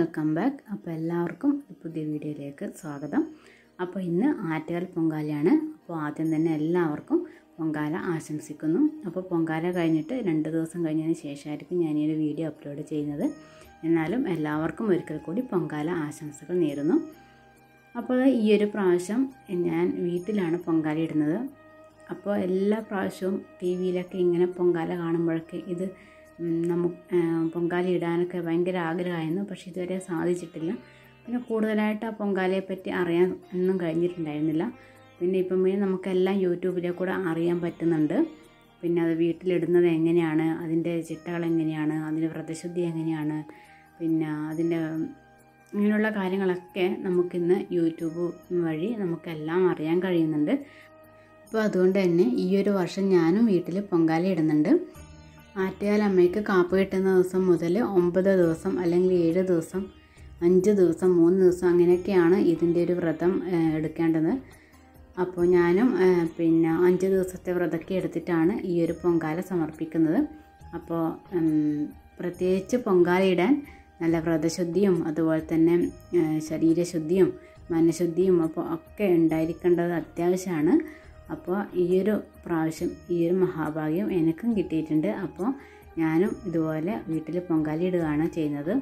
welcome back അപ്പോൾ എല്ലാവർക്കും പുതിയ വീഡിയോയിലേക്ക് സ്വാഗതം അപ്പോൾ ഇന്ന് ആറ്റുകാൽ പൊങ്കാലയാണ് അപ്പോൾ ആദ്യം തന്നെ എല്ലാവർക്കും പൊങ്കാല ആശംസിക്കുന്നു അപ്പോൾ പൊങ്കാല കഴിഞ്ഞിട്ട് രണ്ട് ദിവസം കഴിഞ്ഞതിന് ശേഷമായിരിക്കും ഞാൻ ഈ ഒരു വീഡിയോ അപ്ലോഡ് ചെയ്യുന്നത് എന്നാലും എല്ലാവർക്കും ഒരിക്കൽ കൂടി പൊങ്കാല ആശംസകൾ നേരുന്നു അപ്പോൾ ഈ ഒരു പ്രാവശ്യം ഞാൻ വീട്ടിലാണ് പൊങ്കാല ഇടുന്നത് അപ്പോൾ എല്ലാ പ്രാവശ്യവും ടി വിയിലൊക്കെ ഇങ്ങനെ പൊങ്കാല കാണുമ്പോഴൊക്കെ ഇത് നമുക്ക് പൊങ്കാല ഇടാനൊക്കെ ഭയങ്കര ആഗ്രഹമായിരുന്നു പക്ഷേ ഇതുവരെ സാധിച്ചിട്ടില്ല പിന്നെ കൂടുതലായിട്ട് ആ പൊങ്കാലയെ പറ്റി അറിയാൻ ഒന്നും കഴിഞ്ഞിട്ടുണ്ടായിരുന്നില്ല പിന്നെ ഇപ്പം പിന്നെ നമുക്കെല്ലാം യൂട്യൂബിലെ കൂടെ അറിയാൻ പറ്റുന്നുണ്ട് പിന്നെ അത് വീട്ടിലിടുന്നത് എങ്ങനെയാണ് അതിൻ്റെ ചിട്ടകൾ എങ്ങനെയാണ് അതിൻ്റെ വ്രതശുദ്ധി എങ്ങനെയാണ് പിന്നെ അതിൻ്റെ ഇങ്ങനെയുള്ള കാര്യങ്ങളൊക്കെ നമുക്കിന്ന് യൂട്യൂബ് വഴി നമുക്കെല്ലാം അറിയാൻ കഴിയുന്നുണ്ട് അപ്പോൾ അതുകൊണ്ട് തന്നെ ഈ ഒരു വർഷം ഞാനും വീട്ടിൽ പൊങ്കാല ഇടുന്നുണ്ട് ആറ്റുകാൽ അമ്മയ്ക്ക് കാപ്പ് കിട്ടുന്ന ദിവസം മുതൽ ഒമ്പത് ദിവസം അല്ലെങ്കിൽ ഏഴ് ദിവസം അഞ്ച് ദിവസം മൂന്ന് ദിവസം അങ്ങനെയൊക്കെയാണ് ഇതിൻ്റെ ഒരു വ്രതം എടുക്കേണ്ടത് അപ്പോൾ ഞാനും പിന്നെ അഞ്ച് ദിവസത്തെ വ്രതമൊക്കെ എടുത്തിട്ടാണ് ഈ ഒരു പൊങ്കാല സമർപ്പിക്കുന്നത് അപ്പോൾ പ്രത്യേകിച്ച് പൊങ്കാല ഇടാൻ നല്ല വ്രതശുദ്ധിയും അതുപോലെ തന്നെ ശരീരശുദ്ധിയും മനഃശുദ്ധിയും അപ്പോൾ ഒക്കെ ഉണ്ടായിരിക്കേണ്ടത് അത്യാവശ്യമാണ് അപ്പോൾ ഈ ഒരു പ്രാവശ്യം ഈ ഒരു മഹാഭാഗ്യം എനിക്കും കിട്ടിയിട്ടുണ്ട് അപ്പോൾ ഞാനും ഇതുപോലെ വീട്ടിൽ പൊങ്കാല ഇടുകയാണ് ചെയ്യുന്നത്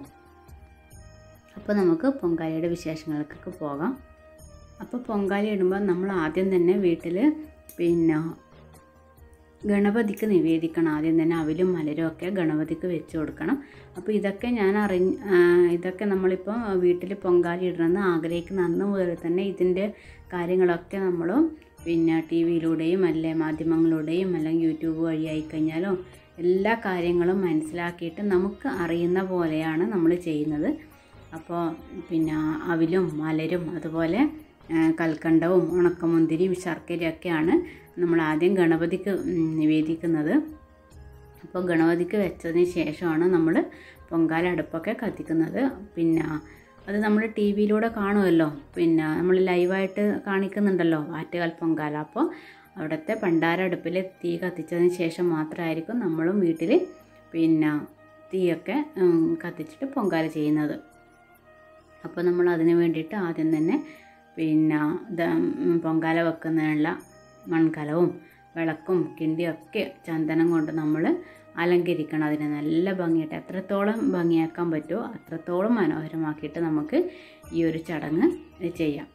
അപ്പോൾ നമുക്ക് പൊങ്കാലയുടെ വിശേഷങ്ങൾക്കൊക്കെ പോകാം അപ്പോൾ പൊങ്കാല ഇടുമ്പോൾ നമ്മൾ ആദ്യം തന്നെ വീട്ടിൽ പിന്നെ ഗണപതിക്ക് നിവേദിക്കണം ആദ്യം തന്നെ അവിലും മലരും ഒക്കെ ഗണപതിക്ക് വെച്ച് കൊടുക്കണം അപ്പോൾ ഇതൊക്കെ ഞാൻ അറി ഇതൊക്കെ നമ്മളിപ്പോൾ വീട്ടിൽ പൊങ്കാല ഇടണമെന്ന് ആഗ്രഹിക്കുന്ന അന്ന് മുതൽ തന്നെ ഇതിൻ്റെ കാര്യങ്ങളൊക്കെ നമ്മൾ പിന്നെ ടി വിയിലൂടെയും അല്ലെ മാധ്യമങ്ങളിലൂടെയും അല്ലെങ്കിൽ യൂട്യൂബ് വഴി ആയിക്കഴിഞ്ഞാലോ എല്ലാ കാര്യങ്ങളും മനസ്സിലാക്കിയിട്ട് നമുക്ക് അറിയുന്ന പോലെയാണ് നമ്മൾ ചെയ്യുന്നത് അപ്പോൾ പിന്നെ അവിലും മലരും അതുപോലെ കൽക്കണ്ടവും ഉണക്കമുന്തിരിയും ശർക്കരയൊക്കെയാണ് നമ്മൾ ആദ്യം ഗണപതിക്ക് നിവേദിക്കുന്നത് അപ്പോൾ ഗണപതിക്ക് വെച്ചതിന് ശേഷമാണ് നമ്മൾ പൊങ്കാല അടുപ്പൊക്കെ കത്തിക്കുന്നത് പിന്നെ അത് നമ്മൾ ടി വിയിലൂടെ കാണുമല്ലോ പിന്നെ നമ്മൾ ലൈവായിട്ട് കാണിക്കുന്നുണ്ടല്ലോ ആറ്റുകാൽ പൊങ്കാല അപ്പോൾ അവിടുത്തെ പണ്ടാര അടുപ്പിൽ തീ കത്തിച്ചതിന് ശേഷം മാത്രമായിരിക്കും നമ്മളും വീട്ടിൽ പിന്നെ തീയൊക്കെ കത്തിച്ചിട്ട് പൊങ്കാല ചെയ്യുന്നത് അപ്പോൾ നമ്മൾ അതിന് വേണ്ടിയിട്ട് ആദ്യം തന്നെ പിന്നെ പൊങ്കാല വെക്കുന്നതിനുള്ള മൺകലവും വിളക്കും കിണ്ടിയൊക്കെ ചന്ദനം കൊണ്ട് നമ്മൾ അലങ്കരിക്കണം അതിനെ നല്ല ഭംഗിയായിട്ട് എത്രത്തോളം ഭംഗിയാക്കാൻ പറ്റുമോ അത്രത്തോളം മനോഹരമാക്കിയിട്ട് നമുക്ക് ഈ ഒരു ചടങ്ങ് ചെയ്യാം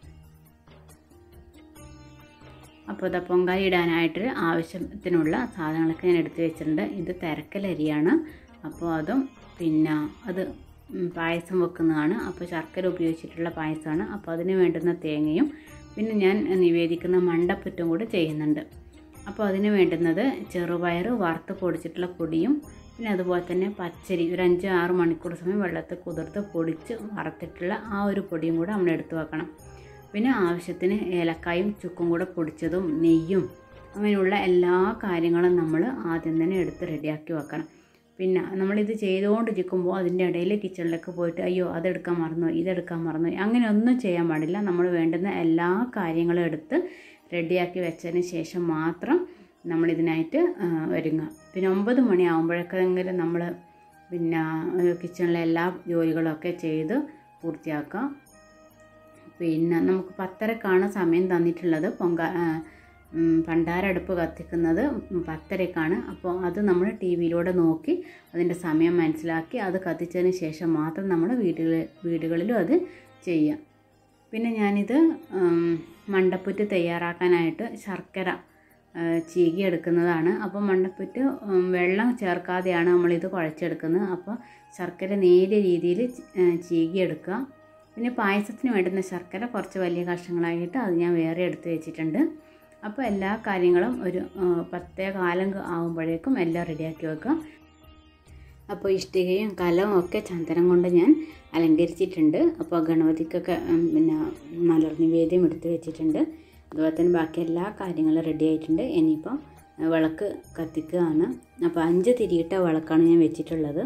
അപ്പോൾ ഇതാ പൊങ്കാല ഇടാനായിട്ട് ആവശ്യത്തിനുള്ള സാധനങ്ങളൊക്കെ ഞാൻ എടുത്തു വെച്ചിട്ടുണ്ട് ഇത് തിരക്കലരിയാണ് അപ്പോൾ അതും പിന്നെ അത് പായസം വെക്കുന്നതാണ് അപ്പോൾ ശർക്കര ഉപയോഗിച്ചിട്ടുള്ള പായസമാണ് അപ്പോൾ അതിന് വേണ്ടുന്ന തേങ്ങയും പിന്നെ ഞാൻ നിവേദിക്കുന്ന മണ്ടപ്പുറ്റും കൂടി ചെയ്യുന്നുണ്ട് അപ്പോൾ അതിന് വേണ്ടുന്നത് ചെറുപയർ വറുത്ത് പൊടിച്ചിട്ടുള്ള പൊടിയും പിന്നെ അതുപോലെ തന്നെ പച്ചരി ഒരു അഞ്ച് ആറ് മണിക്കൂർ സമയം വെള്ളത്തിൽ കുതിർത്ത് പൊടിച്ച് വറുത്തിട്ടുള്ള ആ ഒരു പൊടിയും കൂടെ നമ്മൾ എടുത്തു വെക്കണം പിന്നെ ആവശ്യത്തിന് ഏലക്കായും ചുക്കും കൂടെ പൊടിച്ചതും നെയ്യും അങ്ങനെയുള്ള എല്ലാ കാര്യങ്ങളും നമ്മൾ ആദ്യം തന്നെ എടുത്ത് റെഡിയാക്കി വെക്കണം പിന്നെ നമ്മളിത് ചെയ്തുകൊണ്ടിരിക്കുമ്പോൾ അതിൻ്റെ ഇടയിൽ കിച്ചണിലേക്ക് പോയിട്ട് അയ്യോ അതെടുക്കാൻ മറന്നു ഇതെടുക്കാൻ മറന്നു അങ്ങനെ ഒന്നും ചെയ്യാൻ പാടില്ല നമ്മൾ വേണ്ടുന്ന എല്ലാ കാര്യങ്ങളും എടുത്ത് റെഡിയാക്കി വെച്ചതിന് ശേഷം മാത്രം നമ്മളിതിനായിട്ട് ഒരുങ്ങുക പിന്നെ ഒമ്പത് മണി ആകുമ്പോഴേക്കെങ്കിലും നമ്മൾ പിന്നെ കിച്ചണിലെ എല്ലാ ജോലികളൊക്കെ ചെയ്ത് പൂർത്തിയാക്കുക പിന്നെ നമുക്ക് പത്തരക്കാണ് സമയം തന്നിട്ടുള്ളത് പൊങ്ക പണ്ടാരടുപ്പ് കത്തിക്കുന്നത് പത്തരക്കാണ് അപ്പോൾ അത് നമ്മൾ ടി വിയിലൂടെ നോക്കി അതിൻ്റെ സമയം മനസ്സിലാക്കി അത് കത്തിച്ചതിന് ശേഷം മാത്രം നമ്മൾ വീടുകളിൽ വീടുകളിലും അത് ചെയ്യാം പിന്നെ ഞാനിത് മണ്ടപ്പുറ്റ് തയ്യാറാക്കാനായിട്ട് ശർക്കര ചീകി എടുക്കുന്നതാണ് അപ്പോൾ മണ്ടപ്പുറ്റ് വെള്ളം ചേർക്കാതെയാണ് നമ്മളിത് കുഴച്ചെടുക്കുന്നത് അപ്പോൾ ശർക്കര നേരിയ രീതിയിൽ ചീകി എടുക്കുക പിന്നെ പായസത്തിന് വേണ്ടുന്ന ശർക്കര കുറച്ച് വലിയ കഷ്ണങ്ങളായിട്ട് അത് ഞാൻ വേറെ എടുത്ത് വെച്ചിട്ടുണ്ട് അപ്പോൾ എല്ലാ കാര്യങ്ങളും ഒരു പത്തേ കാലം ആകുമ്പോഴേക്കും എല്ലാം റെഡിയാക്കി വെക്കുക അപ്പോൾ ഇഷ്ടികയും കലവും ഒക്കെ ചന്ദനം കൊണ്ട് ഞാൻ അലങ്കരിച്ചിട്ടുണ്ട് അപ്പോൾ ഗണപതിക്കൊക്കെ പിന്നെ മലർ നിവേദ്യം എടുത്ത് വെച്ചിട്ടുണ്ട് അതുപോലെ തന്നെ ബാക്കി എല്ലാ കാര്യങ്ങളും റെഡി ആയിട്ടുണ്ട് ഇനിയിപ്പം വിളക്ക് കത്തിക്കുകയാണ് അപ്പോൾ അഞ്ച് തിരിയിട്ട വിളക്കാണ് ഞാൻ വെച്ചിട്ടുള്ളത്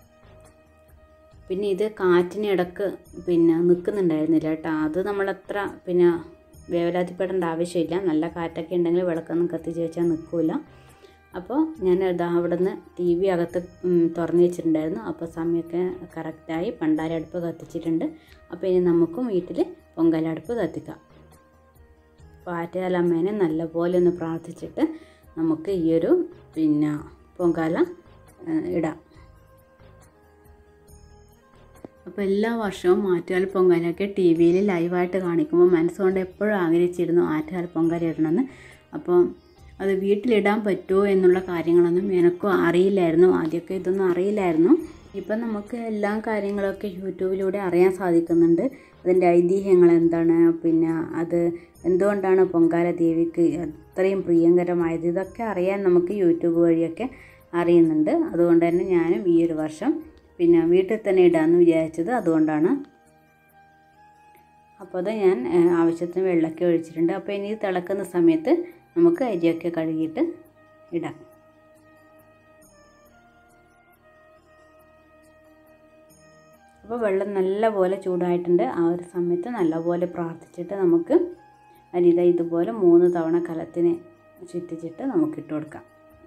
പിന്നെ ഇത് കാറ്റിനിടക്ക് പിന്നെ നിൽക്കുന്നുണ്ടായിരുന്നില്ല കേട്ടോ അത് നമ്മളത്ര പിന്നെ വേവലാതിപ്പെടേണ്ട ആവശ്യമില്ല നല്ല കാറ്റൊക്കെ ഉണ്ടെങ്കിൽ വിളക്കൊന്നും കത്തിച്ച് വെച്ചാൽ നിൽക്കില്ല അപ്പോൾ ഞാൻ ഇതാ അവിടെ നിന്ന് ടി വി അകത്ത് ഉം, തുറന്ന് വെച്ചിട്ടുണ്ടായിരുന്നു അപ്പോൾ സമയമൊക്കെ കറക്റ്റായി പണ്ടാര അടുപ്പ് കത്തിച്ചിട്ടുണ്ട് അപ്പോൾ ഇനി നമുക്കും വീട്ടിൽ പൊങ്കലടുപ്പ് കത്തിക്കാം അപ്പോൾ ആറ്റുകാലമ്മേനെ നല്ലപോലെ ഒന്ന് പ്രാർത്ഥിച്ചിട്ട് നമുക്ക് ഈ ഒരു പിന്നെ പൊങ്കാല ഏ, ഇടാം അപ്പോൾ എല്ലാ വർഷവും ആറ്റുകാൽ പൊങ്കാലയൊക്കെ ടി വിയിൽ ലൈവായിട്ട് കാണിക്കുമ്പോൾ മനസ്സുകൊണ്ട് എപ്പോഴും ആഗ്രഹിച്ചിരുന്നു ആറ്റുകാൽ പൊങ്കാല ഇടണമെന്ന് അപ്പോൾ അത് വീട്ടിലിടാൻ പറ്റുമോ എന്നുള്ള കാര്യങ്ങളൊന്നും എനിക്കും അറിയില്ലായിരുന്നു ആദ്യമൊക്കെ ഇതൊന്നും അറിയില്ലായിരുന്നു ഇപ്പം നമുക്ക് എല്ലാ കാര്യങ്ങളൊക്കെ യൂട്യൂബിലൂടെ അറിയാൻ സാധിക്കുന്നുണ്ട് അതിൻ്റെ ഐതിഹ്യങ്ങൾ എന്താണ് പിന്നെ അത് എന്തുകൊണ്ടാണ് പൊങ്കാല ദേവിക്ക് അത്രയും പ്രിയങ്കരമായത് ഇതൊക്കെ അറിയാൻ നമുക്ക് യൂട്യൂബ് വഴിയൊക്കെ അറിയുന്നുണ്ട് അതുകൊണ്ട് തന്നെ ഞാനും ഈ ഒരു വർഷം പിന്നെ വീട്ടിൽ തന്നെ ഇടാമെന്ന് വിചാരിച്ചത് അതുകൊണ്ടാണ് അപ്പോൾ അത് ഞാൻ ഏ, ആവശ്യത്തിന് വെള്ളമൊക്കെ ഒഴിച്ചിട്ടുണ്ട് അപ്പോൾ ഇനി ഇത് തിളക്കുന്ന സമയത്ത് നമുക്ക് അരിയൊക്കെ കഴുകിയിട്ട് ഇടാം അപ്പോൾ വെള്ളം നല്ലപോലെ ചൂടായിട്ടുണ്ട് ആ ഒരു സമയത്ത് നല്ലപോലെ പ്രാർത്ഥിച്ചിട്ട് നമുക്ക് അരിത ഇതുപോലെ മൂന്ന് തവണ കലത്തിന് ചുറ്റിച്ചിട്ട് നമുക്ക് ഇട്ട് കൊടുക്കാം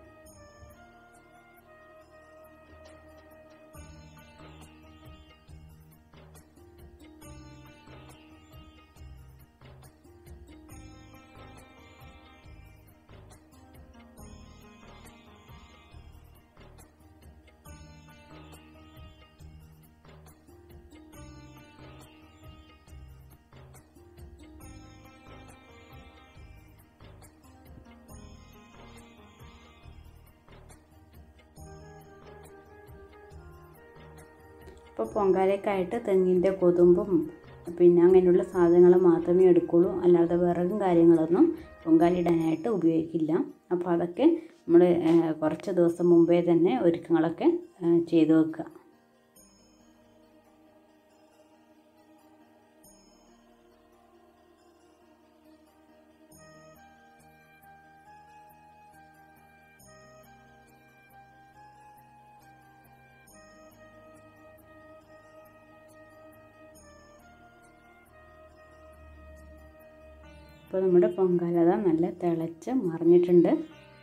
ഇപ്പോൾ പൊങ്കാലയ്ക്കായിട്ട് തെങ്ങിൻ്റെ കൊതുമ്പും പിന്നെ അങ്ങനെയുള്ള സാധനങ്ങൾ മാത്രമേ എടുക്കുള്ളൂ അല്ലാതെ വിറകും കാര്യങ്ങളൊന്നും പൊങ്കാലിടാനായിട്ട് ഉപയോഗിക്കില്ല അപ്പോൾ അതൊക്കെ നമ്മൾ കുറച്ച് ദിവസം മുമ്പേ തന്നെ ഒരുക്കങ്ങളൊക്കെ ഏ, ചെയ്തു വെക്കുക ഇപ്പോൾ നമ്മുടെ പൊങ്കാലത നല്ല തിളച്ച് മറിഞ്ഞിട്ടുണ്ട്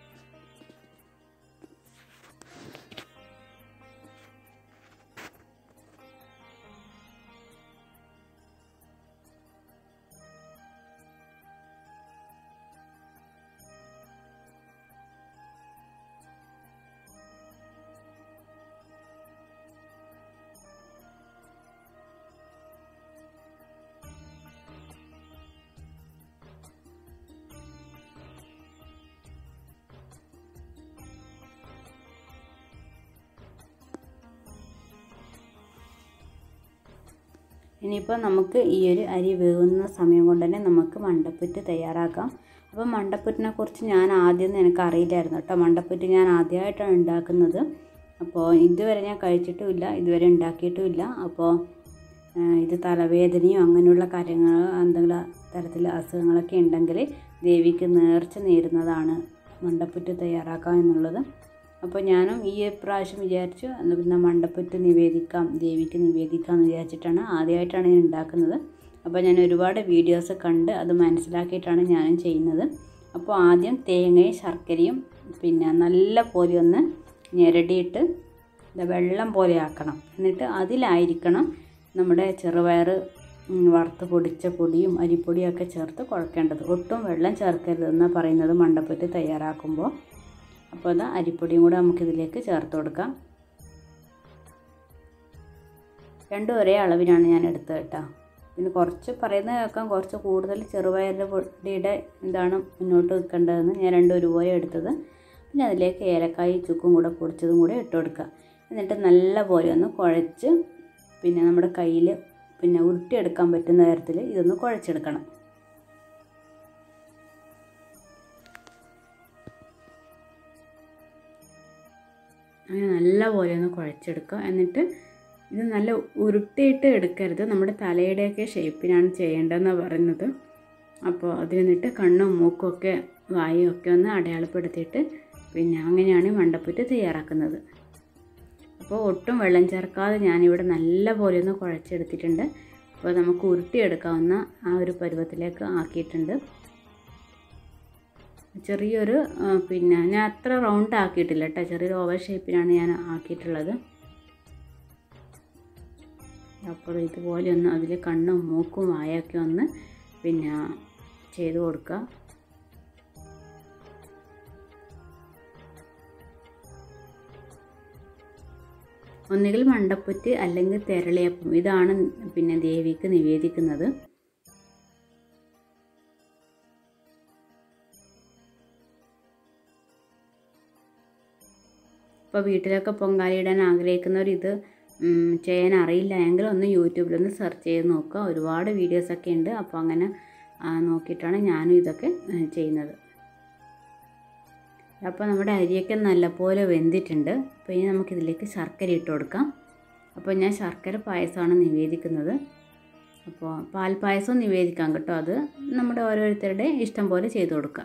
ഇനിയിപ്പോൾ നമുക്ക് ഈ ഒരു അരി വേവുന്ന സമയം കൊണ്ട് തന്നെ നമുക്ക് മണ്ടപ്പുറ്റ് തയ്യാറാക്കാം അപ്പോൾ മണ്ടപ്പുറ്റിനെ കുറിച്ച് ഞാൻ ആദ്യം എനിക്ക് അറിയില്ലായിരുന്നു കേട്ടോ മണ്ടപ്പുറ്റ് ഞാൻ ആദ്യമായിട്ടാണ് ഉണ്ടാക്കുന്നത് അപ്പോൾ ഇതുവരെ ഞാൻ കഴിച്ചിട്ടുമില്ല ഇതുവരെ ഉണ്ടാക്കിയിട്ടുമില്ല അപ്പോൾ ആ, ഇത് തലവേദനയോ അങ്ങനെയുള്ള കാര്യങ്ങൾ എന്തെങ്കിലും തരത്തിൽ അസുഖങ്ങളൊക്കെ ഉണ്ടെങ്കിൽ ദേവിക്ക് നേർച്ച നേരുന്നതാണ് മണ്ടപ്പുറ്റ് തയ്യാറാക്കാം എന്നുള്ളത് അപ്പോൾ ഞാനും ഈ പ്രാവശ്യം വിചാരിച്ചു എന്നാൽ പിന്നെ മണ്ടപ്പുറ്റ് നിവേദിക്കാം ദേവിക്ക് നിവേദിക്കാം എന്ന് വിചാരിച്ചിട്ടാണ് ആദ്യമായിട്ടാണ് ഞാൻ ഉണ്ടാക്കുന്നത് അപ്പോൾ ഞാൻ ഒരുപാട് വീഡിയോസ് കണ്ട് അത് മനസ്സിലാക്കിയിട്ടാണ് ഞാനും ചെയ്യുന്നത് അപ്പോൾ ആദ്യം തേങ്ങയും ശർക്കരയും പിന്നെ നല്ല പോലെ ഒന്ന് ഞെരടിയിട്ട് ഇത് വെള്ളം പോലെ ആക്കണം എന്നിട്ട് അതിലായിരിക്കണം നമ്മുടെ ചെറുപയർ ഉം, വറുത്ത് പൊടിച്ച പൊടിയും അരിപ്പൊടിയും ഒക്കെ ചേർത്ത് കുഴക്കേണ്ടത് ഒട്ടും വെള്ളം ചേർക്കരുതെന്നാണ് പറയുന്നത് മണ്ടപ്പുറ്റ് തയ്യാറാക്കുമ്പോൾ അപ്പോൾ അത് അരിപ്പൊടിയും കൂടെ നമുക്കിതിലേക്ക് ചേർത്ത് കൊടുക്കാം രണ്ടും ഒരേ അളവിനാണ് ഞാൻ എടുത്തത് കേട്ടോ പിന്നെ കുറച്ച് പറയുന്നത് കേൾക്കാം കുറച്ച് കൂടുതൽ ചെറുപയറിൻ്റെ പൊടിയുടെ ഇതാണ് മുന്നോട്ട് വെക്കേണ്ടതെന്ന് ഞാൻ രണ്ടും ഒരുപോലെ എടുത്തത് പിന്നെ അതിലേക്ക് ഏലക്കായി ചുക്കും കൂടെ പൊടിച്ചതും കൂടെ ഇട്ട് കൊടുക്കുക എന്നിട്ട് നല്ല പോലെ ഒന്ന് കുഴച്ച് പിന്നെ നമ്മുടെ കയ്യിൽ പിന്നെ ഉരുട്ടിയെടുക്കാൻ പറ്റുന്ന തരത്തിൽ ഇതൊന്ന് കുഴച്ചെടുക്കണം അങ്ങനെ നല്ല പോലെ ഒന്ന് കുഴച്ചെടുക്കുക എന്നിട്ട് ഇത് നല്ല ഉരുട്ടിയിട്ട് എടുക്കരുത് നമ്മുടെ തലയുടെയൊക്കെ ഷേപ്പിനാണ് ചെയ്യേണ്ടതെന്നാണ് പറയുന്നത് അപ്പോൾ അതിൽ നിന്നിട്ട് കണ്ണും മൂക്കും ഒക്കെ വായും ഒക്കെ ഒന്ന് അടയാളപ്പെടുത്തിയിട്ട് പിന്നെ അങ്ങനെയാണ് മണ്ടപ്പുറ്റ് തയ്യാറാക്കുന്നത് അപ്പോൾ ഒട്ടും വെള്ളം ചേർക്കാതെ ഞാനിവിടെ നല്ല പോലെ ഒന്ന് കുഴച്ചെടുത്തിട്ടുണ്ട് അപ്പോൾ നമുക്ക് ഉരുട്ടിയെടുക്കാവുന്ന ആ ഒരു പരുവത്തിലേക്ക് ആക്കിയിട്ടുണ്ട് ചെറിയൊരു ആ, പിന്നെ ഞാൻ അത്ര റൗണ്ട് ആക്കിയിട്ടില്ല കേട്ടോ ചെറിയൊരു ഓവൽ ഷേപ്പിലാണ് ഞാൻ ആക്കിയിട്ടുള്ളത് അപ്പോൾ ഇതുപോലെ ഒന്ന് അതിൽ കണ്ണും മൂക്കും വായൊക്കെ ഒന്ന് പിന്നെ ചെയ്ത് കൊടുക്കുക ഒന്നുകിൽ മണ്ടപ്പുറ്റ് അല്ലെങ്കിൽ തെരളിയപ്പം ഇതാണ് പിന്നെ ദേവിക്ക് നിവേദിക്കുന്നത് ഇപ്പോൾ വീട്ടിലൊക്കെ പൊങ്കാലയിടാൻ ആഗ്രഹിക്കുന്നവർ ഇത് ഉം, ചെയ്യാൻ അറിയില്ല എങ്കിൽ ഒന്ന് യൂട്യൂബിലൊന്ന് സെർച്ച് ചെയ്ത് നോക്കുക ഒരുപാട് വീഡിയോസൊക്കെ ഉണ്ട് അപ്പോൾ അങ്ങനെ ആ, നോക്കിയിട്ടാണ് ഞാനും ഇതൊക്കെ ഏ, ചെയ്യുന്നത് അപ്പോൾ നമ്മുടെ അരിയൊക്കെ നല്ലപോലെ വെന്തിട്ടുണ്ട് അപ്പോൾ ഇനി നമുക്കിതിലേക്ക് ശർക്കര ഇട്ട് കൊടുക്കാം അപ്പോൾ ഞാൻ ശർക്കര പായസമാണ് നിവേദിക്കുന്നത് അപ്പോൾ പാൽ പായസവും നിവേദിക്കാം കേട്ടോ അത് നമ്മുടെ ഓരോരുത്തരുടെ ഇഷ്ടം പോലെ ചെയ്ത് കൊടുക്കാം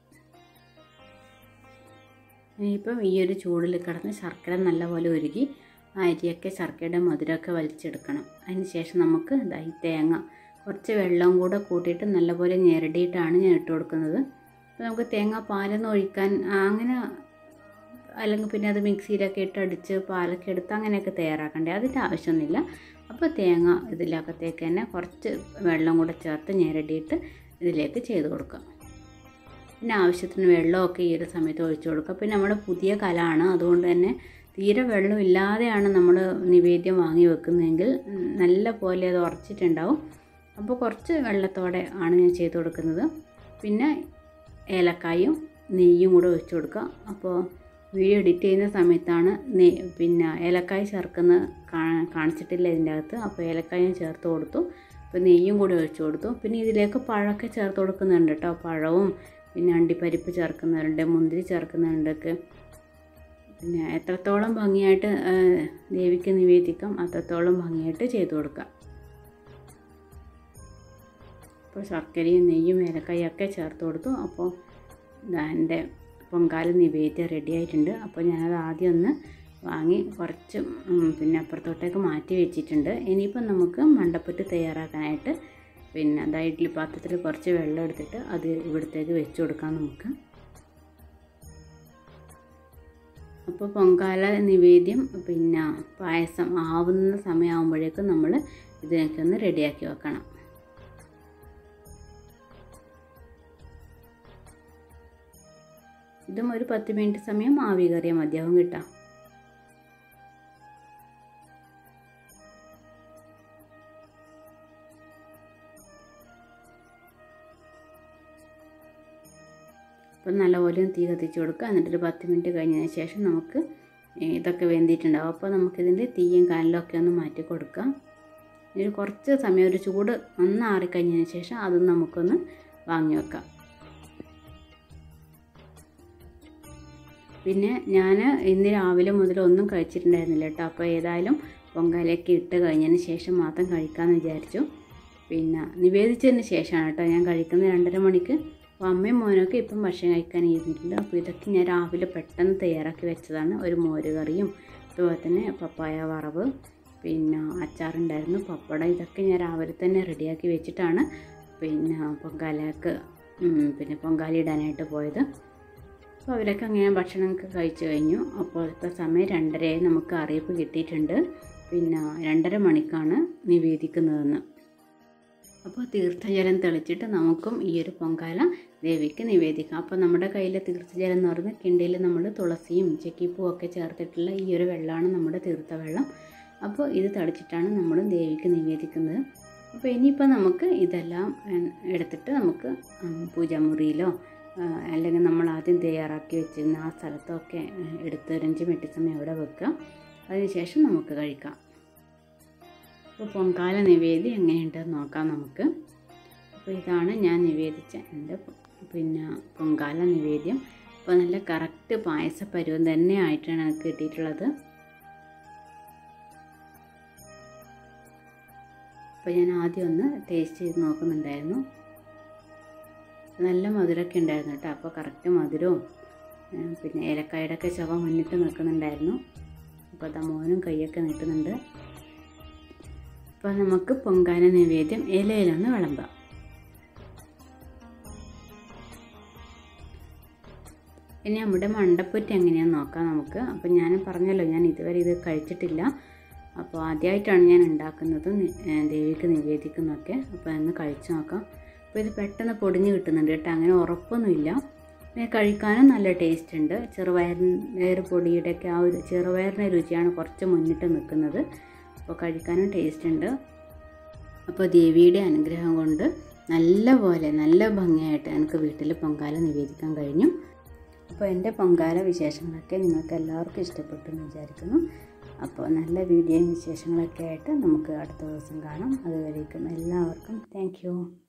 ഇനിയിപ്പം ഈ ഒരു ചൂടിൽ കിടന്ന് ശർക്കര നല്ലപോലെ ഉരുകി ആ അരിയൊക്കെ ശർക്കരയുടെ മധുരമൊക്കെ വലിച്ചെടുക്കണം അതിന് ശേഷം നമുക്ക് ഇതാ ഈ തേങ്ങ കുറച്ച് വെള്ളവും കൂടെ കൂട്ടിയിട്ട് നല്ലപോലെ ഞെരടിയിട്ടാണ് ഞാൻ ഇട്ട് കൊടുക്കുന്നത് അപ്പോൾ നമുക്ക് തേങ്ങ പാലൊന്നും ഒഴിക്കാൻ ആ, അങ്ങനെ അല്ലെങ്കിൽ പിന്നെ അത് മിക്സിയിലൊക്കെ ഇട്ട് അടിച്ച് പാലൊക്കെ എടുത്ത് അങ്ങനെയൊക്കെ തയ്യാറാക്കണ്ടേ അതിൻ്റെ ആവശ്യമൊന്നുമില്ല അപ്പോൾ തേങ്ങ ഇതിലകത്തേക്ക് തന്നെ കുറച്ച് വെള്ളം കൂടെ ചേർത്ത് ഞെരടിയിട്ട് ഇതിലേക്ക് ചെയ്ത് കൊടുക്കാം പിന്നെ ആവശ്യത്തിന് വെള്ളമൊക്കെ ഈ ഒരു സമയത്ത് ഒഴിച്ചു കൊടുക്കുക പിന്നെ നമ്മുടെ പുതിയ കലമാണ് അതുകൊണ്ട് തന്നെ തീരെ വെള്ളം ഇല്ലാതെയാണ് നമ്മൾ നിവേദ്യം വാങ്ങി വെക്കുന്നതെങ്കിൽ ഉം, നല്ല പോലെ അത് ഉറച്ചിട്ടുണ്ടാവും അപ്പോൾ കുറച്ച് വെള്ളത്തോടെ ആണ് ഞാൻ ചെയ്ത് കൊടുക്കുന്നത് പിന്നെ ഏലക്കായും നെയ്യും കൂടെ ഒഴിച്ചു കൊടുക്കുക അപ്പോൾ വീഡിയോ എഡിറ്റ് ചെയ്യുന്ന സമയത്താണ് നെ പിന്നെ ഏലക്കായ ചേർക്കുന്നത് കാ- കാണിച്ചിട്ടില്ല ഇതിൻ്റെ അകത്ത് അപ്പോൾ ഏലക്കായും ചേർത്ത് കൊടുത്തു അപ്പോൾ നെയ്യും കൂടി ഒഴിച്ചു കൊടുത്തു പിന്നെ ഇതിലേക്ക് പഴമൊക്കെ ചേർത്ത് കൊടുക്കുന്നുണ്ട് കേട്ടോ പഴവും പിന്നെ അണ്ടിപ്പരിപ്പ് ചേർക്കുന്നുണ്ട് മുന്തിരി ചേർക്കുന്നുണ്ടൊക്കെ പിന്നെ എത്രത്തോളം ഭംഗിയായിട്ട് ആ, ദേവിക്ക് നിവേദിക്കാം അത്രത്തോളം ഭംഗിയായിട്ട് ചെയ്തു കൊടുക്കാം അപ്പോൾ ശർക്കരയും നെയ്യും ഏലക്കായും ഒക്കെ ചേർത്ത് കൊടുത്തു അപ്പോൾ ഇതാ എൻ്റെ പൊങ്കാല നിവേദ്യം റെഡി ആയിട്ടുണ്ട് അപ്പോൾ ഞാനത് ആദ്യം ഒന്ന് വാങ്ങി കുറച്ച് ഉം, പിന്നെ അപ്പുറത്തോട്ടേക്ക് മാറ്റി വെച്ചിട്ടുണ്ട് ഇനിയിപ്പം നമുക്ക് മണ്ടപ്പറ്റ് തയ്യാറാക്കാനായിട്ട് പിന്നെ അതാ ഇഡ്ഡലി പാത്രത്തിൽ കുറച്ച് വെള്ളം എടുത്തിട്ട് അത് ഇവിടത്തേക്ക് വെച്ച് കൊടുക്കാം നമുക്ക് അപ്പോൾ പൊങ്കാല നിവേദ്യം പിന്നെ പായസം ആവുന്ന സമയമാകുമ്പോഴേക്കും നമ്മൾ ഇതിനൊക്കെ ഒന്ന് റെഡിയാക്കി വെക്കണം ഇതും ഒരു പത്ത് മിനിറ്റ് സമയം ആവി കയറിയാൽ മതിയാവും കിട്ടാം അപ്പം നല്ലപോലെ തീ കത്തിച്ച് കൊടുക്കുക എന്നിട്ടൊരു പത്ത് മിനിറ്റ് കഴിഞ്ഞതിന് ശേഷം നമുക്ക് ഇതൊക്കെ വെന്തിട്ടുണ്ടാവും അപ്പോൾ നമുക്കിതിൻ്റെ തീയും കാലിലും ഒക്കെ ഒന്ന് മാറ്റി കൊടുക്കാം ഒരു കുറച്ച് സമയം ഒരു ചൂട് ഒന്ന് ആറിക്കഴിഞ്ഞതിന് ശേഷം അതും നമുക്കൊന്ന് വാങ്ങി വെക്കാം പിന്നെ ഞാൻ ഇന്ന് രാവിലെ മുതൽ ഒന്നും കഴിച്ചിട്ടുണ്ടായിരുന്നില്ല കേട്ടോ അപ്പോൾ ഏതായാലും പൊങ്കാലയൊക്കെ ഇട്ട് കഴിഞ്ഞതിന് ശേഷം മാത്രം കഴിക്കാമെന്ന് വിചാരിച്ചു പിന്നെ നിവേദിച്ചതിന് ശേഷമാണ് കേട്ടോ ഞാൻ കഴിക്കുന്നത് രണ്ടര മണിക്ക് അപ്പോൾ അമ്മയും മോനൊക്കെ ഇപ്പം ഭക്ഷണം കഴിക്കാൻ ഇരുന്നിട്ടുണ്ട് അപ്പോൾ ഇതൊക്കെ ഞാൻ രാവിലെ പെട്ടെന്ന് തയ്യാറാക്കി വെച്ചതാണ് ഒരു മോര് കറിയും അതുപോലെ തന്നെ പപ്പായ വറവ് പിന്നെ അച്ചാറുണ്ടായിരുന്നു പപ്പടം ഇതൊക്കെ ഞാൻ രാവിലെ തന്നെ റെഡിയാക്കി വെച്ചിട്ടാണ് പിന്നെ പൊങ്കാലക്ക് ഉം, പിന്നെ പൊങ്കാല ഇടാനായിട്ട് പോയത് അപ്പോൾ അവരൊക്കെ അങ്ങനെ ഭക്ഷണമൊക്കെ കഴിച്ചു കഴിഞ്ഞു അപ്പോൾ ഇപ്പോൾ സമയം രണ്ടരയായി നമുക്ക് അറിയിപ്പ് കിട്ടിയിട്ടുണ്ട് പിന്നെ രണ്ടര മണിക്കാണ് നിവേദിക്കുന്നതെന്ന് അപ്പോൾ തീർത്ഥജലം തെളിച്ചിട്ട് നമുക്കും ഈ ഒരു പൊങ്കാല ദേവിക്ക് നിവേദിക്കാം അപ്പോൾ നമ്മുടെ കയ്യിലെ തീർത്ഥജലം എന്ന് പറയുന്നത് കിണ്ടിയിൽ നമ്മൾ തുളസിയും ചെക്കിപ്പൂവും ഒക്കെ ചേർത്തിട്ടുള്ള ഈ ഒരു വെള്ളമാണ് നമ്മുടെ തീർത്ഥവെള്ളം അപ്പോൾ ഇത് തളിച്ചിട്ടാണ് നമ്മൾ ദേവിക്ക് നിവേദിക്കുന്നത് അപ്പോൾ ഇനിയിപ്പോൾ നമുക്ക് ഇതെല്ലാം ഉം, എടുത്തിട്ട് നമുക്ക് ഉം, പൂജാമുറിയിലോ ആ, അല്ലെങ്കിൽ നമ്മൾ ആദ്യം തയ്യാറാക്കി വെച്ചിരുന്ന ആ സ്ഥലത്തൊക്കെ ഉം, എടുത്ത് ഒരു അഞ്ച് മിനിറ്റ് സമയം അവിടെ വെക്കുക അതിനുശേഷം നമുക്ക് കഴിക്കാം അപ്പോൾ പൊങ്കാല നിവേദ്യം എങ്ങനെയുണ്ടെന്ന് നോക്കാം നമുക്ക് അപ്പോൾ ഇതാണ് ഞാൻ നിവേദിച്ച എൻ്റെ പൊ- പിന്നെ പൊങ്കാല നിവേദ്യം അപ്പോൾ നല്ല കറക്റ്റ് പായസ പരുവം തന്നെ ആയിട്ടാണ് എനിക്ക് കിട്ടിയിട്ടുള്ളത് അപ്പോൾ ഞാൻ ആദ്യം ഒന്ന് ടേസ്റ്റ് ചെയ്ത് നോക്കുന്നുണ്ടായിരുന്നു നല്ല മധുരമൊക്കെ ഉണ്ടായിരുന്നു കേട്ടോ അപ്പോൾ കറക്റ്റ് മധുരവും ആ, പിന്നെ ഏലക്കായുടെ ഒക്കെ ചവ മുന്നിട്ട് നിൽക്കുന്നുണ്ടായിരുന്നു അപ്പോൾ അതാ മോനും കൈയൊക്കെ നീട്ടുന്നുണ്ട് അപ്പോൾ നമുക്ക് പൊങ്കാല നിവേദ്യം ഇലയിലൊന്ന് വിളമ്പാം ഇനി നമ്മുടെ മണ്ടപ്പുറ്റ് എങ്ങനെയാണെന്ന് നോക്കാം നമുക്ക് അപ്പോൾ ഞാൻ പറഞ്ഞല്ലോ ഞാൻ ഇതുവരെ ഇത് കഴിച്ചിട്ടില്ല അപ്പോൾ ആദ്യമായിട്ടാണ് ഞാൻ ഉണ്ടാക്കുന്നത് നി- ഏ, ദേവിക്ക് നിവേദിക്കുന്നതൊക്കെ അപ്പോൾ ഒന്ന് കഴിച്ചു നോക്കാം അപ്പോൾ ഇത് പെട്ടെന്ന് പൊടിഞ്ഞ് കിട്ടുന്നുണ്ട് കേട്ടോ അങ്ങനെ ഉറപ്പൊന്നുമില്ല പിന്നെ കഴിക്കാനും നല്ല ടേസ്റ്റ് ഉണ്ട് ചെറുപയർ പൊടിയുടെയൊക്കെ ആ ഒരു ചെറുപയറിൻ്റെ രുചിയാണ് കുറച്ച് മുന്നിട്ട് നിൽക്കുന്നത് അപ്പോൾ കഴിക്കാനും ടേസ്റ്റ് ഉണ്ട് അപ്പോൾ ദേവിയുടെ അനുഗ്രഹം കൊണ്ട് നല്ല പോലെ നല്ല ഭംഗിയായിട്ട് എനിക്ക് വീട്ടിൽ പൊങ്കാല നിവേദിക്കാൻ കഴിഞ്ഞു അപ്പോൾ എൻ്റെ പൊങ്കാല വിശേഷങ്ങളൊക്കെ നിങ്ങൾക്ക് എല്ലാവർക്കും ഇഷ്ടപ്പെട്ടു എന്ന് വിചാരിക്കുന്നു അപ്പോൾ നല്ല വീഡിയോയും വിശേഷങ്ങളൊക്കെ ആയിട്ട് നമുക്ക് അടുത്ത ദിവസം കാണാം അതുവരേക്കും എല്ലാവർക്കും താങ്ക്